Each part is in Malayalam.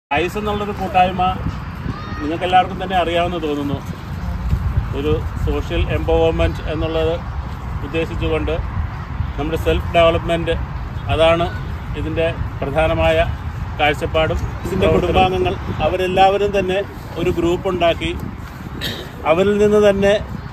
ഐസ് എന്നുള്ളൊരു കൂട്ടായ്മ നിങ്ങൾക്ക് എല്ലാവർക്കും തന്നെ അറിയാമെന്ന് തോന്നുന്നു ഒരു സോഷ്യൽ എംപവർമെൻറ്റ് എന്നുള്ളത് ഉദ്ദേശിച്ചുകൊണ്ട് നമ്മുടെ സെൽഫ് ഡെവലപ്മെൻറ്റ് അതാണ് ഇതിൻ്റെ പ്രധാനമായ കാഴ്ചപ്പാടും ഇതിൻ്റെ കുടുംബാംഗങ്ങൾ അവരെല്ലാവരും തന്നെ ഒരു ഗ്രൂപ്പ് ഉണ്ടാക്കി അവരിൽ നിന്ന് തന്നെ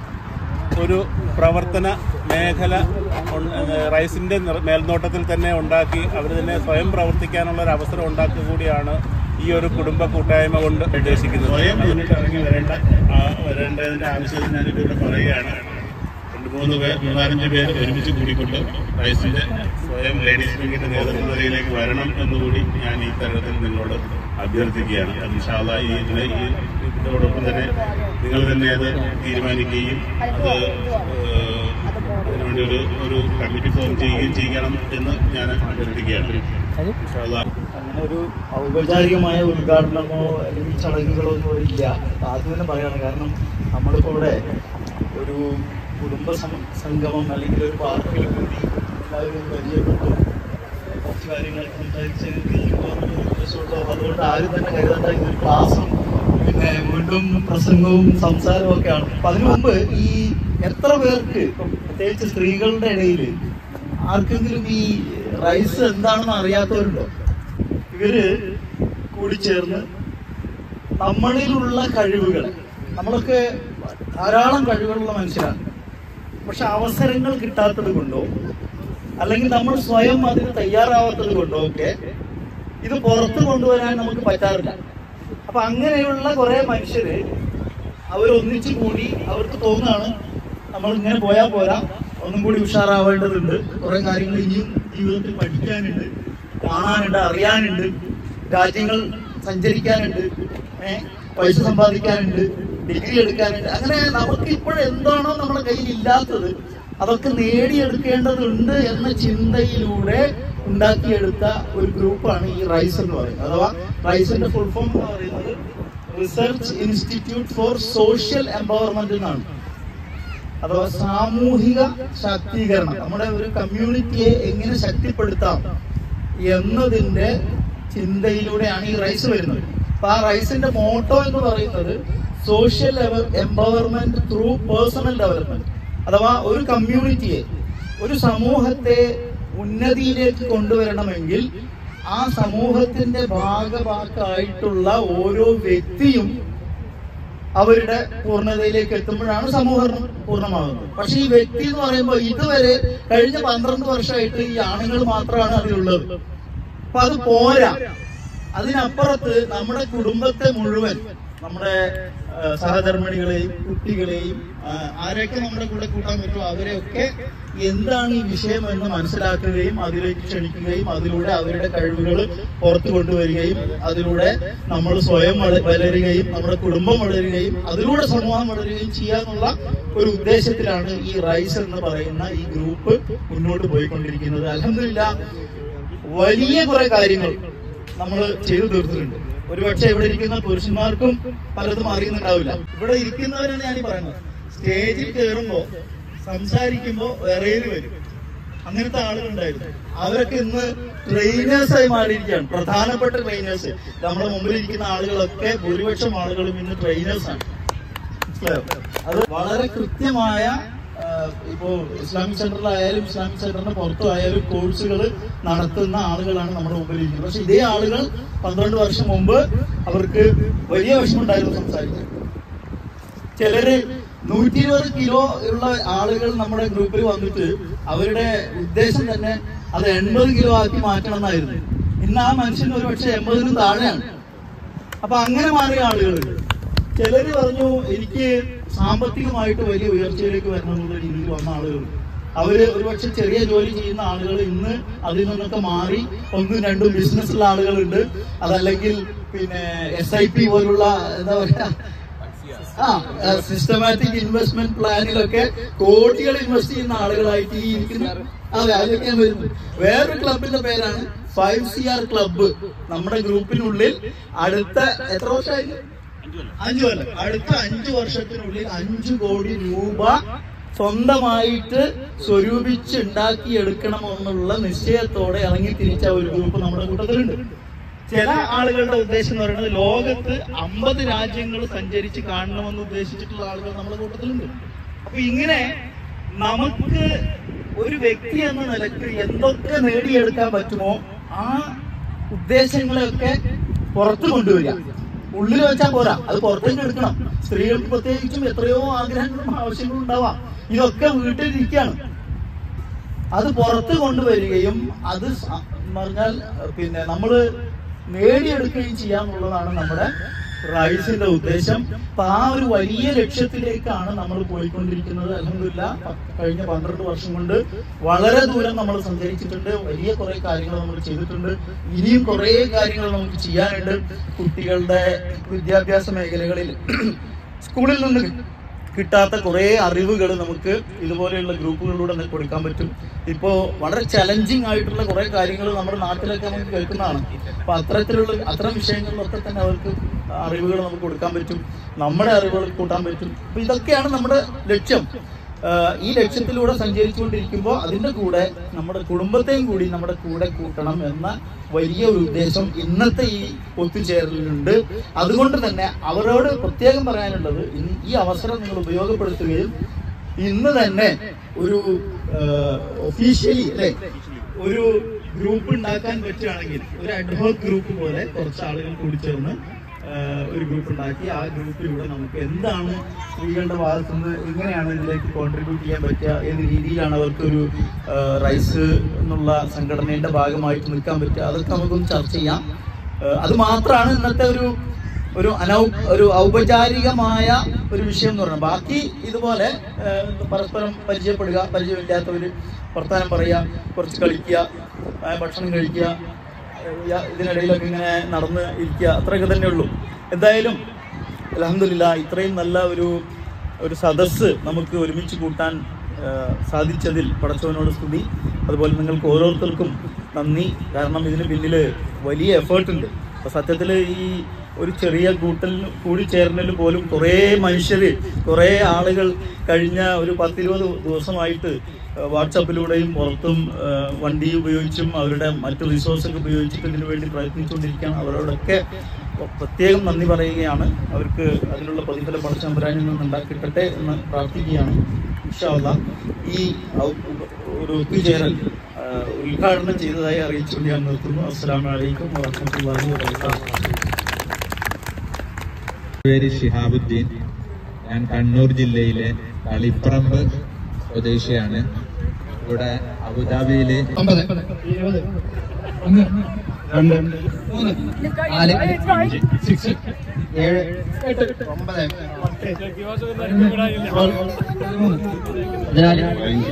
ഒരു പ്രവർത്തന മേഖല ഉൺ- ഏഹ് റൈസിന്റെ നിർ- മേൽനോട്ടത്തിൽ തന്നെ ഉണ്ടാക്കി അവർ തന്നെ സ്വയം പ്രവർത്തിക്കാനുള്ള ഒരു അവസരം ഉണ്ടാക്കുക കൂടിയാണ് ഈ ഒരു കുടുംബ കൂട്ടായ്മ കൊണ്ട് ഉദ്ദേശിക്കുന്നത് സ്വയം മുന്നിട്ട് ഇറങ്ങി വരേണ്ട ആ, വരേണ്ടതിന്റെ ആവശ്യം ഞാൻ ഇവിടെ പറയുകയാണ് രണ്ട് മൂന്ന് പേർ മൂന്നാലഞ്ച് പേർ ഒരുമിച്ച് കൂടിക്കൊണ്ട് റൈസിന്റെ സ്വയം ലേഡീസ് വിങ്ങിന്റെ നേതൃത്വ നിലയിലേക്ക് വരണം എന്നുകൂടി ഞാൻ ഈ തരത്തിൽ നിങ്ങളോട് അഭ്യർത്ഥിക്കുകയാണ് അത് ഇൻഷാല്ല ഈ ഇതിനെ ഈ ഇതോടൊപ്പം തന്നെ നിങ്ങൾ തന്നെ അത് തീരുമാനിക്കുകയും അത് ഏഹ്, അതിനുവേണ്ടി ഒരു ഒരു കമ്മിറ്റി ഫോം ചെയ്യുകയും ചെയ്യണം എന്ന് ഞാൻ അഭ്യർത്ഥിക്കുകയാണ് ഇൻഷാല്ല അങ്ങനെ ഒരു ഔപചാരികമായ ഉദ്ഘാടനമോ അല്ലെങ്കിൽ ചടങ്ങുകളോ ഒന്നും ഇവിടെ ഇല്ല ആദ്യം തന്നെ പറയാണ് കാരണം നമ്മളിപ്പോൾ ഇവിടെ ഒരു കുടുംബ സം- സംഗമം അല്ലെങ്കിൽ ഒരു പാർക്കിൽ കൂടി എല്ലാവരും പരിചയപ്പെട്ടു കുറച്ച് കാര്യങ്ങൾ സംസാരിച്ച് തീരുമാനമോ ഉദ്ദേശമുള്ളൂ അതുകൊണ്ട് ആരും തന്നെ കരുതണ്ട ഇതൊരു ക്ലാസ്സും പിന്നെ വീണ്ടും പ്രസംഗവും സംസാരവും ഒക്കെയാണ് അപ്പൊ അതിനു മുമ്പ് ഈ എത്ര പേർക്ക് ഇപ്പം പ്രത്യേകിച്ച് സ്ത്രീകളുടെ ഇടയിൽ ആർക്കെങ്കിലും ഈ റൈസ് എന്താണെന്ന് അറിയാത്തവരുണ്ടോ ഇവര് കൂടിച്ചേർന്ന് നമ്മളിലുള്ള കഴിവുകൾ നമ്മളൊക്കെ ധാരാളം കഴിവുകളുള്ള മനുഷ്യരാണ് പക്ഷെ അവസരങ്ങൾ കിട്ടാത്തത് കൊണ്ടോ അല്ലെങ്കിൽ നമ്മൾ സ്വയം അതിന് തയ്യാറാവാത്തത് കൊണ്ടോ ഒക്കെ ഇത് പുറത്ത് കൊണ്ടുവരാൻ നമുക്ക് പറ്റാറില്ല അപ്പൊ അങ്ങനെയുള്ള കുറെ മനുഷ്യര് അവരൊന്നിച്ചു കൂടി അവർക്ക് തോന്നുകയാണ് നമ്മൾ ഇങ്ങനെ പോയാൽ പോരാ ഒന്നും കൂടി ഉഷാറാവേണ്ടതുണ്ട് കുറെ കാര്യങ്ങൾ ഇനിയും ജീവിതത്തിൽ പഠിക്കാനുണ്ട് കാണാനുണ്ട് അറിയാനുണ്ട് രാജ്യങ്ങൾ സഞ്ചരിക്കാനുണ്ട് ഏഹ് പൈസ സമ്പാദിക്കാനുണ്ട് ഡിഗ്രി എടുക്കാനുണ്ട് അങ്ങനെ നമുക്ക് ഇപ്പോഴെന്താണോ നമ്മുടെ കയ്യിൽ ഇല്ലാത്തത് അതൊക്കെ നേടിയെടുക്കേണ്ടതുണ്ട് എന്ന ചിന്തയിലൂടെ ഉണ്ടാക്കിയെടുത്ത ഒരു ഗ്രൂപ്പാണ് ഈ റൈസ് എന്ന് പറയുന്നത് അഥവാ റൈസിന്റെ ഫുൾ ഫോം എന്ന് പറയുന്നത് research institute for social empowerment എന്നാണ് അഥവാ സാമൂഹിക ശാക്തീകരണം നമ്മുടെ ഒരു കമ്മ്യൂണിറ്റിയെ എങ്ങനെ ശക്തിപ്പെടുത്താം എന്നതിന്റെ ചിന്തയിലൂടെയാണ് ഈ റൈസ് വരുന്നത് അപ്പൊ ആ റൈസിന്റെ മോട്ടോ എന്ന് പറയുന്നത് social empowerment through personal development അഥവാ ഒരു കമ്മ്യൂണിറ്റിയെ ഒരു സമൂഹത്തെ ഉന്നതിയിലേക്ക് കൊണ്ടുവരണമെങ്കിൽ ആ സമൂഹത്തിന്റെ ഭാഗഭാക്കായിട്ടുള്ള ഓരോ വ്യക്തിയും അവരുടെ പൂർണ്ണതയിലേക്ക് എത്തുമ്പോഴാണ് സമൂഹം പൂർണ്ണമാകുന്നത് പക്ഷെ ഈ വ്യക്തി എന്ന് പറയുമ്പോൾ ഇതുവരെ കഴിഞ്ഞ പന്ത്രണ്ട് വർഷമായിട്ട് ഈ ആണുങ്ങൾ മാത്രമാണ് അതിലുള്ളത് അപ്പൊ അത് പോരാ അതിനപ്പുറത്ത് നമ്മുടെ കുടുംബത്തെ മുഴുവൻ നമ്മുടെ ആ, സഹധർമ്മിണികളെയും കുട്ടികളെയും ആ, ആരെയൊക്കെ നമ്മുടെ കൂടെ കൂട്ടാൻ പറ്റുമോ അവരെയൊക്കെ എന്താണ് ഈ വിഷയം എന്ന് മനസ്സിലാക്കുകയും അതിലേക്ക് ക്ഷണിക്കുകയും അതിലൂടെ അവരുടെ കഴിവുകൾ പുറത്തു കൊണ്ടുവരികയും അതിലൂടെ നമ്മൾ സ്വയം വള- വളരുകയും നമ്മുടെ കുടുംബം വളരുകയും അതിലൂടെ സമൂഹം വളരുകയും ചെയ്യാന്നുള്ള ഒരു ഉദ്ദേശത്തിലാണ് ഈ റൈസ് എന്ന് പറയുന്ന ഈ ഗ്രൂപ്പ് മുന്നോട്ട് പോയിക്കൊണ്ടിരിക്കുന്നത് അലഹമില്ല വലിയ കുറെ കാര്യങ്ങൾ നമ്മൾ ചെയ്തു തീർത്തിട്ടുണ്ട് ഒരുപക്ഷെ ഇവിടെ ഇരിക്കുന്ന പുരുഷന്മാർക്കും പലതും അറിയുന്നുണ്ടാവില്ല ഇവിടെ ഇരിക്കുന്നവരാണ് ഞാൻ ഈ പറയുന്നത് സ്റ്റേജിൽ കയറുമ്പോ സംസാരിക്കുമ്പോ വിറയിൽ വരും അങ്ങനത്തെ ആളുകളുണ്ടായിരുന്നു അവരൊക്കെ ഇന്ന് ട്രെയിനേഴ്സായി മാറിയിരിക്കുകയാണ് പ്രധാനപ്പെട്ട ട്രെയിനേഴ്സ് നമ്മുടെ മുമ്പിൽ ഇരിക്കുന്ന ആളുകളൊക്കെ ഭൂരിപക്ഷം ആളുകളും ഇന്ന് ട്രെയിനേഴ്സാണ് മനസ്സിലായോ അത് വളരെ കൃത്യമായ ആ, ഇപ്പോ ഇസ്ലാമിക് സെന്ററിലായാലും ഇസ്ലാമിക് സെന്ററിന് പുറത്തു ആയാലും കോഴ്സുകൾ നടത്തുന്ന ആളുകളാണ് നമ്മുടെ മുമ്പിൽ ഇരിക്കുന്നത് പക്ഷെ ഇതേ ആളുകൾ പന്ത്രണ്ട് വർഷം മുമ്പ് അവർക്ക് വലിയ വിഷമമുണ്ടായിരുന്നു സംസാരിക്കാൻ ചിലര് നൂറ്റി ഇരുപത് കിലോ ഉള്ള ആളുകൾ നമ്മുടെ ഗ്രൂപ്പിൽ വന്നിട്ട് അവരുടെ ഉദ്ദേശം തന്നെ അത് എൺപത് കിലോ ആക്കി മാറ്റണം എന്നായിരുന്നു ഇന്ന് ആ മനുഷ്യന് ഒരു പക്ഷെ എൺപതിനും താഴെയാണ് അപ്പൊ അങ്ങനെ മാറിയ ആളുകളുണ്ട് ചിലര് പറഞ്ഞു എനിക്ക് സാമ്പത്തികമായിട്ട് വലിയ ഉയർച്ചയിലേക്ക് വരണം എന്നുള്ള രീതിയിൽ വന്ന ആളുകൾ അവര് ഒരുപക്ഷെ ചെറിയ ജോലി ചെയ്യുന്ന ആളുകൾ ഇന്ന് അതിൽ നിന്നൊക്കെ മാറി ഒന്നും രണ്ടും ബിസിനസ്സുള്ള ആളുകളുണ്ട് അതല്ലെങ്കിൽ പിന്നെ എസ് ഐ പി പോലുള്ള എന്താ പറയാ ആ സിസ്റ്റമാറ്റിക് ഇൻവെസ്റ്റ്മെന്റ് പ്ലാനിലൊക്കെ കോടികൾ ഇൻവെസ്റ്റ് ചെയ്യുന്ന ആളുകളായിട്ട് ഈ ഇരിക്കുന്ന അതെ അതിലൊക്കെ ഞാൻ വരുന്നു വേറൊരു ക്ലബിന്റെ പേരാണ് ഫൈവ് സി ആർ ക്ലബ്ബ് നമ്മുടെ ഗ്രൂപ്പിനുള്ളിൽ അടുത്ത എത്ര വർഷമായി അഞ്ചു കൊല്ലം അടുത്ത അഞ്ചു വർഷത്തിനുള്ളിൽ അഞ്ചു കോടി രൂപ സ്വന്തമായിട്ട് സ്വരൂപിച്ച് ഉണ്ടാക്കിയെടുക്കണമെന്നുള്ള നിശ്ചയത്തോടെ ഇറങ്ങി തിരിച്ച ഒരു ഗ്രൂപ്പ് നമ്മുടെ കൂട്ടത്തിലുണ്ട് ചില ആളുകളുടെ ഉദ്ദേശം എന്ന് പറയുന്നത് ലോകത്ത് അമ്പത് രാജ്യങ്ങൾ സഞ്ചരിച്ച് കാണണമെന്ന് ഉദ്ദേശിച്ചിട്ടുള്ള ആളുകൾ നമ്മുടെ കൂട്ടത്തിലുണ്ട് അപ്പൊ ഇങ്ങനെ നമുക്ക് ഒരു വ്യക്തി എന്ന നിലക്ക് എന്തൊക്കെ നേടിയെടുക്കാൻ പറ്റുമോ ആ ഉദ്ദേശങ്ങളെയൊക്കെ പുറത്തു കൊണ്ടുവരിക ഉള്ളിൽ വെച്ചാൽ പോരാ അത് പുറത്തേക്ക് എടുക്കണം സ്ത്രീകൾക്ക് പ്രത്യേകിച്ചും എത്രയോ ആഗ്രഹങ്ങളും ആവശ്യങ്ങളും ഉണ്ടാവാം ഇതൊക്കെ വീട്ടിലിരിക്കുകയാണ് അത് പുറത്ത് കൊണ്ടുവരികയും അത് സ- എന്ന് പറഞ്ഞാൽ പിന്നെ നമ്മൾ നേടിയെടുക്കുകയും ചെയ്യാന്നുള്ളതാണ് നമ്മുടെ റൈസിന്റെ ഉദ്ദേശം അപ്പൊ ആ ഒരു വലിയ ലക്ഷ്യത്തിലേക്കാണ് നമ്മൾ പോയിക്കൊണ്ടിരിക്കുന്നത് അലഹമില്ല കഴിഞ്ഞ പന്ത്രണ്ട് വർഷം കൊണ്ട് വളരെ ദൂരം നമ്മൾ സഞ്ചരിച്ചിട്ടുണ്ട് വലിയ കുറെ കാര്യങ്ങൾ നമ്മൾ ചെയ്തിട്ടുണ്ട് ഇനിയും കുറെ കാര്യങ്ങൾ നമുക്ക് ചെയ്യാനുണ്ട് കുട്ടികളുടെ വിദ്യാഭ്യാസ മേഖലകളിൽ സ്കൂളിൽ നിന്ന് കിട്ടാത്ത കുറേ അറിവുകൾ നമുക്ക് ഇതുപോലെയുള്ള ഗ്രൂപ്പുകളിലൂടെ നമുക്ക് കൊടുക്കാൻ പറ്റും ഇപ്പോൾ വളരെ ചലഞ്ചിങ് ആയിട്ടുള്ള കുറേ കാര്യങ്ങൾ നമ്മുടെ നാട്ടിലൊക്കെ നമുക്ക് കേൾക്കുന്നതാണ് അപ്പൊ അത്തരത്തിലുള്ള അത്തരം വിഷയങ്ങളിലൊക്കെ തന്നെ അവർക്ക് അറിവുകൾ നമുക്ക് കൊടുക്കാൻ പറ്റും നമ്മുടെ അറിവുകൾ കൂട്ടാൻ പറ്റും അപ്പൊ ഇതൊക്കെയാണ് നമ്മുടെ ലക്ഷ്യം ആഹ് ഈ ലക്ഷ്യത്തിലൂടെ സഞ്ചരിച്ചുകൊണ്ടിരിക്കുമ്പോൾ അതിന്റെ കൂടെ നമ്മുടെ കുടുംബത്തെയും കൂടി നമ്മുടെ കൂടെ കൂട്ടണം എന്ന വലിയ ഒരു ഉദ്ദേശം ഇന്നത്തെ ഈ ഒത്തുചേരലിലുണ്ട് അതുകൊണ്ട് തന്നെ അവരോട് പ്രത്യേകം പറയാനുള്ളത് ഇന്ന് ഈ അവസരം നിങ്ങൾ ഉപയോഗപ്പെടുത്തുകയും ഇന്ന് തന്നെ ഒരു ഒഫീഷ്യലി അല്ലെ ഒരു ഗ്രൂപ്പ് ഉണ്ടാക്കാൻ പറ്റുകയാണെങ്കിൽ ഒരു അഡ്ഹോക് ഗ്രൂപ്പ് പോലെ കുറച്ച് ആളുകൾ കൂടി ചേർന്ന് ആഹ് ഒരു ഗ്രൂപ്പ് ഉണ്ടാക്കി ആ ഗ്രൂപ്പിലൂടെ നമുക്ക് എന്താണ് സ്ത്രീകളുടെ ഭാഗത്തു നിന്ന് എങ്ങനെയാണ് ഇതിലേക്ക് കോൺട്രിബ്യൂട്ട് ചെയ്യാൻ പറ്റുക ഏത് രീതിയിലാണ് അവർക്ക് ഒരു റൈസ് എന്നുള്ള സംഘടനയുടെ ഭാഗമായിട്ട് നിൽക്കാൻ പറ്റുക അതൊക്കെ നമുക്കൊന്ന് ചർച്ച ചെയ്യാം ആഹ് അത് മാത്രമാണ് ഇന്നത്തെ ഒരു ഒരു അനൗ ഒരു ഔപചാരികമായ ഒരു വിഷയം എന്ന് പറയുന്നത് ബാക്കി ഇതുപോലെ ആഹ് പരസ്പരം പരിചയപ്പെടുക പരിചയമില്ലാത്തവര് വർത്തമാനം പറയുക കുറച്ച് കളിക്കുക ആഹ് ഭക്ഷണം കഴിക്കുക യ- ഇതിനിടയിലൊക്കെ ഇങ്ങനെ നടന്ന് ഇരിക്കുക അത്രയൊക്കെ തന്നെ ഉള്ളൂ എന്തായാലും അലഹമില്ല ഇത്രയും നല്ല ഒരു ഒരു സദസ്സ് നമുക്ക് ഒരുമിച്ച് കൂട്ടാൻ ആ, സാധിച്ചതിൽ പടച്ചവനോട് സ്തുതി അതുപോലെ നിങ്ങൾക്ക് ഓരോരുത്തർക്കും നന്ദി കാരണം ഇതിന് പിന്നിൽ വലിയ എഫേർട്ട് ഉണ്ട് അപ്പൊ സത്യത്തിൽ ഈ ഒരു ചെറിയ കൂട്ടൽ കൂടി ചേർന്നതിൽ പോലും കുറേ മനുഷ്യർ കുറേ ആളുകൾ കഴിഞ്ഞ ഒരു പത്തിരുപത് ദിവസമായിട്ട് വാട്സപ്പിലൂടെയും പുറത്തും ആ, വണ്ടി ഉപയോഗിച്ചും അവരുടെ മറ്റു റിസോഴ്സൊക്കെ ഉപയോഗിച്ചിട്ട് ഇതിനു വേണ്ടി പ്രയത്നിച്ചുകൊണ്ടിരിക്കുകയാണ് അവരോടൊക്കെ പ്രത്യേകം നന്ദി പറയുകയാണ് അവർക്ക് അതിനുള്ള പ്രതിഫലം പടച്ചമ്പരാനിൽ നിന്ന് ഉണ്ടാക്കിയിട്ടെ എന്ന് പ്രാർത്ഥിക്കുകയാണ് ഇൻഷാല്ല ഈ ഔ- ഒരു ഒത്തുചേരൽ ആ, ഉദ്ഘാടനം ചെയ്തതായി അറിയിച്ചുകൊണ്ട് ഞാൻ നിർത്തുന്നു അസ്സാം വലൈക്കും വാഹമത്തല്ലാഹി വാബർക്കാത്തു പേര് ഷിഹാബുദ്ദീൻ ഞാൻ കണ്ണൂർ ജില്ലയിലെ കളിപ്പറമ്പ് സ്വദേശിയാണ് ഇവിടെ അബുദാബിയില് നാല് അഞ്ച് സിക്സ് ഏഴ് എട്ട് ഒമ്പത് പതിനാല്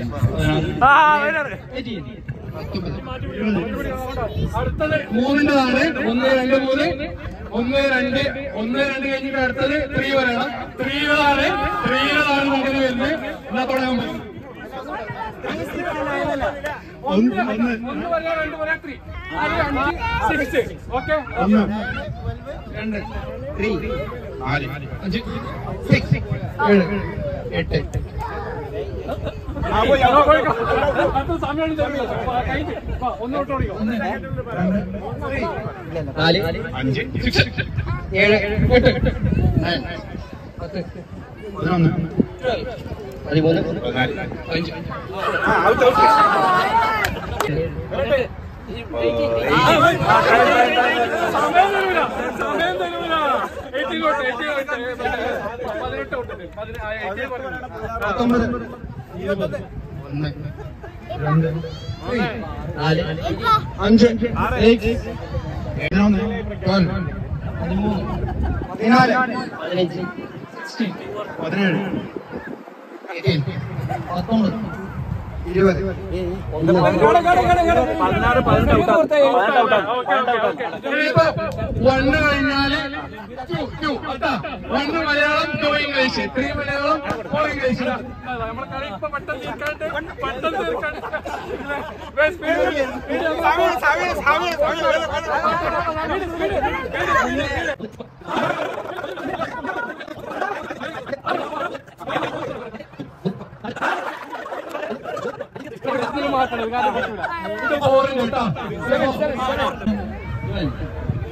മൂന്നിൻ്റെതാണ് ഒന്ന് രണ്ട് മൂന്ന് ഒന്ന് രണ്ട് ഒന്ന് രണ്ട് കഴിഞ്ഞിട്ട് അടുത്തത് ത്രീ വരണം ത്രീയിലാണ് ത്രീയിലാണ് നമുക്ക് വരുന്നത് എന്നാ തുടങ്ങാൻ പറ്റും ഒന്ന് ഒന്ന് ഒന്ന് പറയാ രണ്ട് പറയാ ത്രീ അഞ്ച് സിക്സ് ഓക്കെ ഒന്ന് രണ്ട് ത്രീ നാല് അഞ്ച് സിക്സ് ഏഴ് എട്ട് സമയം ഒന്നോട്ട് ഓടിക്കോ നാല് അഞ്ച് സിക്സ് ഏഴ് എട്ട് നയൻ പത്ത് പതിനൊന്ന് പതിമൂന്ന് പതിനാല് പതിനഞ്ച് സമയം തരൂല സമയം തരൂല എയ്റ്റീൻ തൊട്ട് എയ്റ്റീൻ പതിനെട്ട് തൊട്ടിട്ട് എയ്റ്റീൻ പറഞ്ഞു പത്തൊമ്പത് ഇരുപത് ഒന്ന് രണ്ട് നാല് അഞ്ച് സിക്സ് പതിനൊന്ന് ട്വൽവ് പതിമൂന്ന് പതിനാല് പതിനഞ്ച് സിക്സ്റ്റീൻ പതിനേഴ് എയ്റ്റീൻ പത്തൊമ്പത് ഇരുപത് ഇനിയിപ്പോ വണ്ണ് കഴിഞ്ഞാല് ടു ടു കേട്ടാ one Malayalam two English three Malayalam four English നമ്മുടെ കളി ഇപ്പൊ പെട്ടെന്ന് തീർക്കാണ്ട് പെട്ടെന്ന് തീർക്കാണ്ട് മാറ്റണം കാരണം പറ്റൂല ഇത് ഫോറിന് കേട്ടാ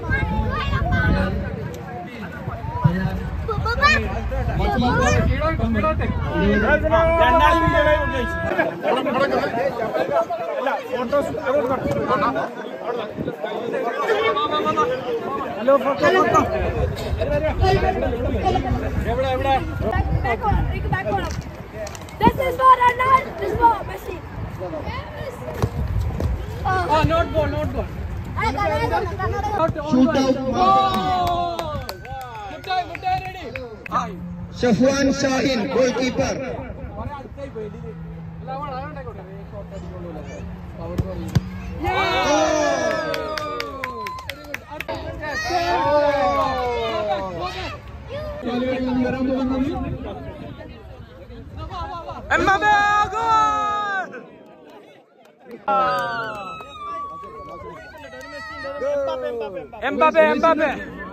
Back on, Ricky, back on. This is for Ronaldo. This is for Messi. Oh, not ball, not ball. I got it. I got it. Shoot out Good time, good time, ready. Shafwan Shahin goalkeeper Mbappe Mbappe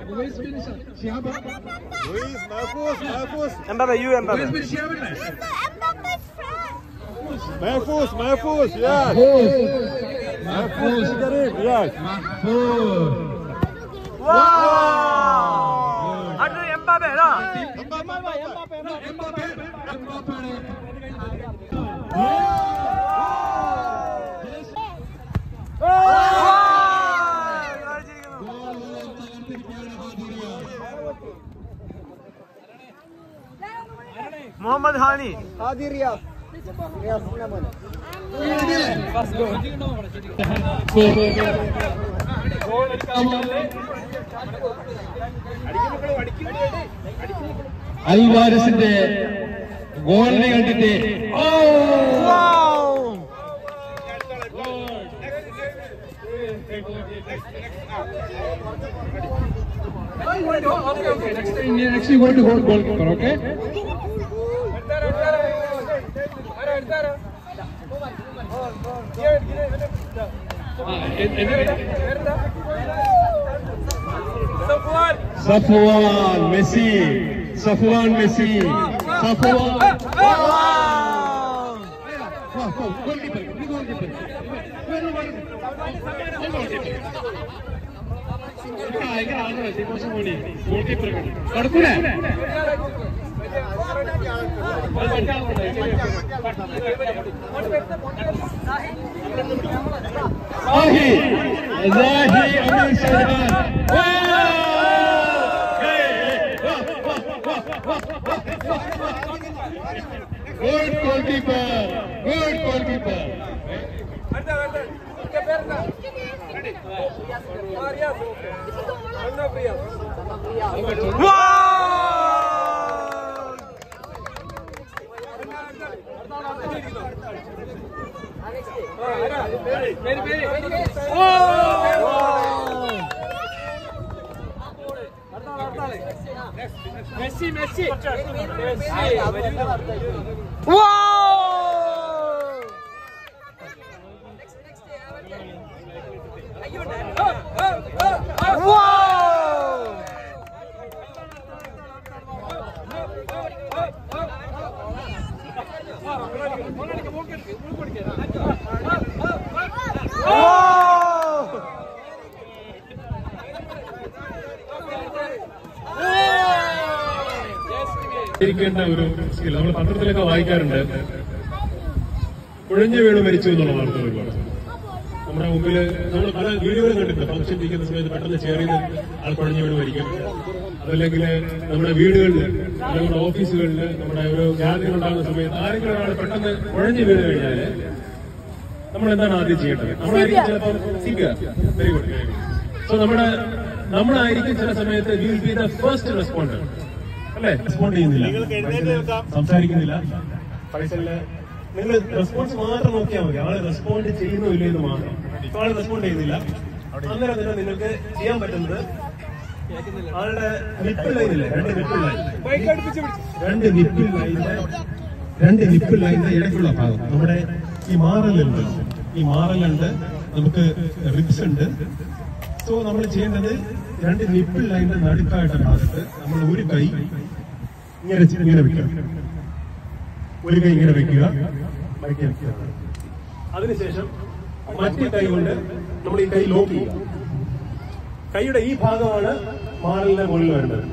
Mbappe you Mbappe Mbappe's friend. Mahfouz, Mahfouz, yes. Mahfouz, Karim, yes. അടുത്ത എംബാപ്പെ അതാ മുഹമ്മദ് ഹാനി അൽവാരസിന്റെ ഗോളിനെ കണ്ടിട്ട് okay okay next Next you want to hold goalkeeper, okay? Safwan Messi Safwan Messi Safwan കടക്കൂലേ Sahi Sahi Ameer Shahban good goalkeeper good goalkeeper Messi Messi ഇരിക്കേണ്ട ഒരു സ്കിൽ നമ്മൾ പത്രത്തിലൊക്കെ വായിക്കാറുണ്ട് കുഴഞ്ഞു വീണ് മരിച്ചു എന്നുള്ള വാർത്ത ഒരുപാട് നമ്മുടെ മുമ്പിൽ നമ്മൾ പല വീഡിയോകളും കണ്ടിട്ടുണ്ട് ഫംഗ്ഷൻ ഇരിക്കുന്ന സമയത്ത് പെട്ടെന്ന് ചേറിയ ആൾ കുഴഞ്ഞു വീണ് മരിക്കും അതല്ലെങ്കിൽ നമ്മുടെ വീടുകളിൽ അല്ലെങ്കിൽ നമ്മുടെ ഓഫീസുകളിൽ നമ്മുടെ ഒരു ജാതികൾ ഉണ്ടാകുന്ന സമയത്ത് ആരെങ്കിലും ഒരാൾ പെട്ടെന്ന് കുഴഞ്ഞു വീണ് കഴിഞ്ഞാൽ നമ്മൾ എന്താണ് ആദ്യം ചെയ്യേണ്ടത് നമ്മളായിരിക്കും ചിലപ്പോൾ സിക്കുക very good very good so നമ്മുടെ നമ്മളായിരിക്കും ചില സമയത്ത് will be the first responder അല്ലേ റെസ്പോണ്ട് ചെയ്യുന്നില്ല സംസാരിക്കുന്നില്ല ഫൈസലിന് നിങ്ങൾ റെസ്പോൺസ് മാത്രം നോക്കിയാൽ മതി ആള് റെസ്പോണ്ട് ചെയ്യുന്നോ ഇല്ലയോ എന്ന് മാത്രം ഇപ്പൊ ആള് റെസ്പോണ്ട് ചെയ്യുന്നില്ല അന്നേരം തന്നെ നിങ്ങൾക്ക് ചെയ്യാൻ പറ്റുന്നത് ആളുടെ നിപ്പിൾ ലൈനില്ലേ രണ്ട് നിപ്പിൾ ലൈൻ രണ്ട് നിപ്പിൾ ലൈനിന്റെ രണ്ട് നിപ്പിൾ ലൈനിന്റെ ഇടയ്ക്കുള്ള ഭാഗം നമ്മുടെ ഈ മാറലുണ്ട് ഈ മാറലുണ്ട് നമുക്ക് റിബ്സ് ഉണ്ട് സോ നമ്മൾ ചെയ്യേണ്ടത് രണ്ട് നിപ്പിൾ ലൈനിന്റെ നടുക്കായിട്ട് ഭാഗത്ത് നമ്മൾ ഒരു കൈ ഇങ്ങനെ ചെ- ഇങ്ങനെ വെക്കുക ഒരു കൈ ഇങ്ങനെ വെക്കുക മടക്കി വെക്കുക അതിനുശേഷം മറ്റേ കൈ കൊണ്ട് നമ്മൾ ഈ കൈ ലോക്ക് ചെയ്യുക കൈയുടെ ഈ ഭാഗമാണ് മാറലിന്റെ മുകളിൽ വേണ്ടത്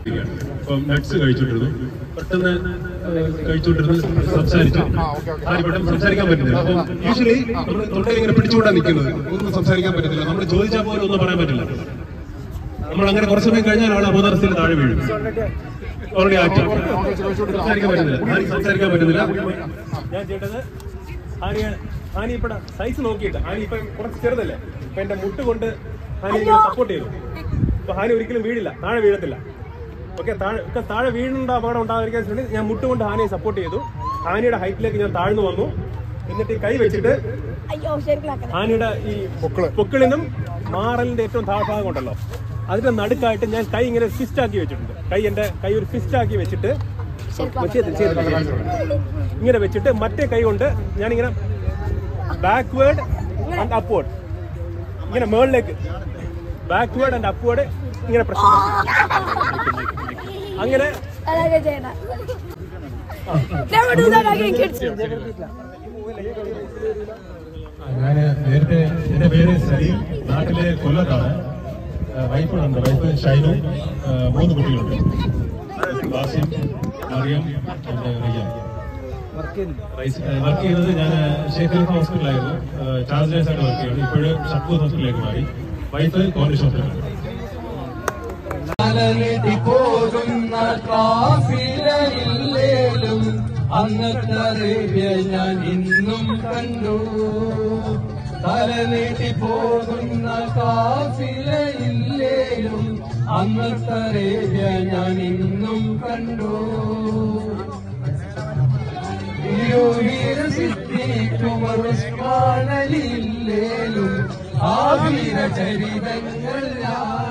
ഇപ്പം നട്സ് കഴിച്ചോണ്ടിരുന്നു പെട്ടെന്ന് ഏഹ്, കഴിച്ചോണ്ടിരുന്ന് സംസാരിച്ചു ആരും പെട്ടെന്ന് സംസാരിക്കാൻ പറ്റുന്നില്ല അപ്പം യൂഷ്വലി നമ്മൾ തൊണ്ടയിൽ ഇങ്ങനെ പിടിച്ചുകൊണ്ടാണ് നിൽക്കുന്നത് ഒന്നും സംസാരിക്കാൻ പറ്റുന്നില്ല നമ്മൾ ചോദിച്ചാൽ പോലും ഒന്നും പറയാൻ പറ്റില്ല നമ്മൾ അങ്ങനെ കുറച്ച് സമയം കഴിഞ്ഞാൽ ആൾ അബോധാവസ്ഥയിൽ താഴെ വീഴും ഓൾറെഡി ആക്റ്റീവ് സംസാരിക്കാൻ പറ്റുന്നില്ല ആരും സംസാരിക്കാൻ പറ്റുന്നില്ല ഞാൻ ചെയ്തത് ആനി ആനി ഇപ്പടെ സൈസ് നോക്കിയിട്ട് ആനി ഇപ്പൊ കുറച്ച് ചെറുതല്ലേ ഇപ്പൊ എന്റെ മുട്ട് കൊണ്ട് ആനി സപ്പോർട്ട് ചെയ്തു ഇപ്പൊ ഹാനി ഒരിക്കലും വീഴില്ല താഴെ വീഴത്തില്ല ഓക്കെ താഴെ ഒക്കെ താഴെ വീഴുന്നുണ്ട് അപകടം ഉണ്ടാകാതിരിക്കാൻ വേണ്ടി ഞാൻ മുട്ട് കൊണ്ട് ഹാനിയെ സപ്പോർട്ട് ചെയ്തു ഹാനിയുടെ ഹൈറ്റിലേക്ക് ഞാൻ താഴ്ന്നു വന്നു എന്നിട്ട് ഈ കൈ വെച്ചിട്ട് അയ്യോ ശരിക്കും ആനയുടെ ഈ പൊക്കിളിനും മാറലിന്റെ ഏറ്റവും താഴ്ഭാഗം ഉണ്ടല്ലോ അതിന്റെ നടുക്കായിട്ട് ഞാൻ കൈ ഇങ്ങനെ ഫിസ്റ്റ് ആക്കി വെച്ചിട്ടുണ്ട് കൈ എന്റെ കൈ ഒരു ഫിസ്റ്റ് ആക്കി വെച്ചിട്ട് ചെയ്തില്ല, ചെയ്തില്ല, ചെയ്തില്ല. ഇങ്ങനെ വെച്ചിട്ട് മറ്റേ കൈ കൊണ്ട് ഞാനിങ്ങനെ ബാക്ക്വേർഡ് ആൻഡ് അപ്വേർഡ് ഇങ്ങനെ മുകളിലേക്ക് ബാക്ക്വേർഡ് ആൻഡ് അപ്വേർഡ് ഇങ്ങനെ പ്രശ്നം അങ്ങനെ അതൊക്കെ ചെയ്യണം Never do that again, kids. ഞാൻ നേരത്തെ എന്റെ പേര് സലീം നാട്ടിലെ കൊല്ലത്താണ് വൈഫുണ്ട് വൈഫ് ഷൈനു ആ, മൂന്ന് കുട്ടികളുണ്ട് വാസിം മറിയം and റിയ വർക്ക് ചെയ്യുന്നത് ഞാൻ ഷേഖ് ഹോസ്പിറ്റലായിരുന്നു ചാർജ് നേഴ്സ് ആയിട്ട് വർക്ക് ചെയ്യുന്നത് ഇപ്പോഴും ഷക്കൂർ ഹോസ്പിറ്റലിലേക്ക് മാറി വൈഫ് കോർണിഷ് ഹോസ്പിറ്റലാണ് പോകുന്ന കാഫിലയില്ലേലും അന്നത്തെ അറേബ്യ ഞാൻ ഇന്നും കണ്ടു തലനീട്ടി പോകുന്ന കാഫിലയില്ലേലും അന്നത്തെ അറേബ്യ ഞാൻ ഇന്നും കണ്ടു സിദ്ധിക്കുമറുസ്മാനലില്ലേലും ആ വീരചരിതങ്ങൾ ഞാൻ